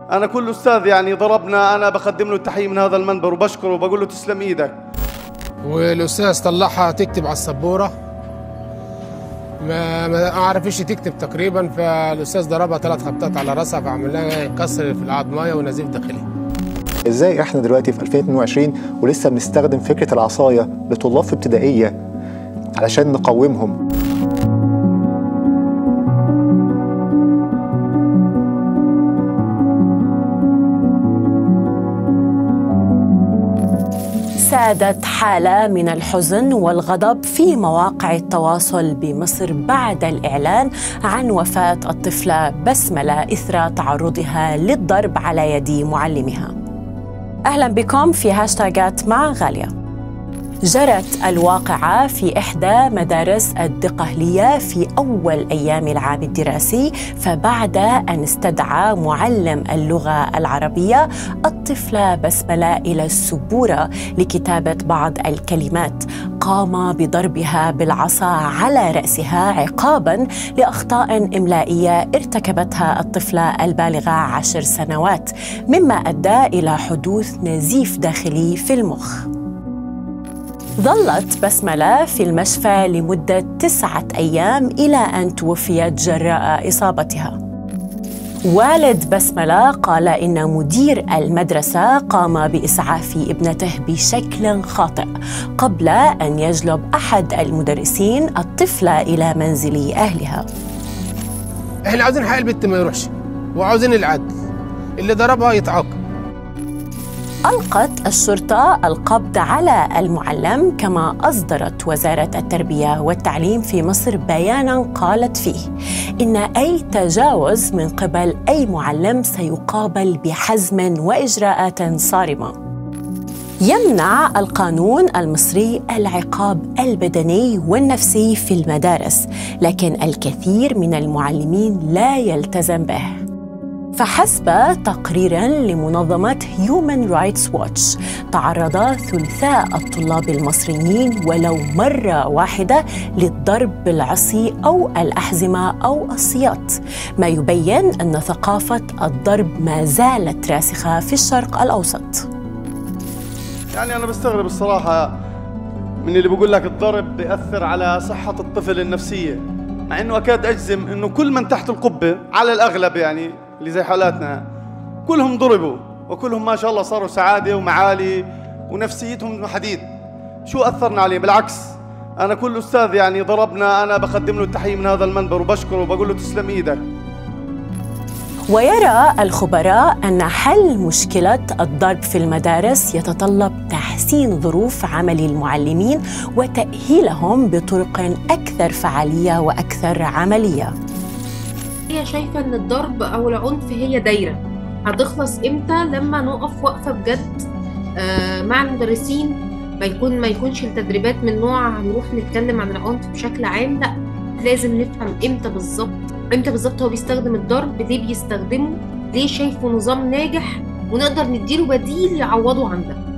انا كل استاذ يعني ضربنا انا بقدم له التحيه من هذا المنبر وبشكره وبقول له تسلم ايدك والاستاذ طلعها تكتب على السبوره ما ما اعرفش تكتب تقريبا فالاستاذ ضربها ثلاث خبطات على راسها فعمل لها كسر في العظمايه ونزيف داخلي ازاي احنا دلوقتي في 2022 ولسه بنستخدم فكره العصايه لطلاب في ابتدائيه علشان نقومهم سادت حالة من الحزن والغضب في مواقع التواصل بمصر بعد الإعلان عن وفاة الطفلة بسملة إثر تعرضها للضرب على يد معلمها أهلا بكم في هاشتاجات مع غالية جرت الواقعة في إحدى مدارس الدقهلية في أول أيام العام الدراسي فبعد أن استدعى معلم اللغة العربية الطفلة بسملة إلى السبورة لكتابة بعض الكلمات قام بضربها بالعصا على رأسها عقابا لأخطاء إملائية ارتكبتها الطفلة البالغة عشر سنوات مما أدى إلى حدوث نزيف داخلي في المخ ظلت بسملة في المشفى لمدة تسعة أيام إلى أن توفيت جراء إصابتها والد بسملة قال إن مدير المدرسة قام بإسعاف ابنته بشكل خاطئ قبل أن يجلب أحد المدرسين الطفلة إلى منزل أهلها احنا عاوزين حق البت ما يروحش وعاوزين العدل اللي ضربها يتعاقب ألقت الشرطة القبض على المعلم كما أصدرت وزارة التربية والتعليم في مصر بيانا قالت فيه إن أي تجاوز من قبل أي معلم سيقابل بحزم وإجراءات صارمة يمنع القانون المصري العقاب البدني والنفسي في المدارس لكن الكثير من المعلمين لا يلتزم به فحسب تقرير لمنظمة Human Rights Watch تعرض ثلثاء الطلاب المصريين ولو مرة واحدة للضرب بالعصي أو الأحزمة أو السياط ما يبين أن ثقافة الضرب ما زالت راسخة في الشرق الأوسط يعني أنا بستغرب الصراحة من اللي بقول لك الضرب بيأثر على صحة الطفل النفسية مع انه اكاد اجزم انه كل من تحت القبه على الاغلب يعني اللي زي حالاتنا كلهم ضربوا وكلهم ما شاء الله صاروا سعادة ومعالي ونفسيتهم حديد شو أثرنا عليه بالعكس أنا كل أستاذ يعني ضربنا أنا بقدم له التحية من هذا المنبر وبشكره وبقول له تسلم إيدك ويرى الخبراء أن حل مشكلة الضرب في المدارس يتطلب تحسين ظروف عمل المعلمين وتأهيلهم بطرق أكثر فعالية وأكثر عملية هي شايفة إن الضرب أو العنف هي دايرة هتخلص إمتى لما نقف وقفة بجد آه مع المدرسين ما يكون ما يكونش التدريبات من نوع هنروح نتكلم عن العنف بشكل عام لا لازم نفهم امتى بالظبط امتى بالظبط هو بيستخدم الضرب ليه بيستخدمه ليه شايفه نظام ناجح ونقدر نديله بديل يعوضه عن ده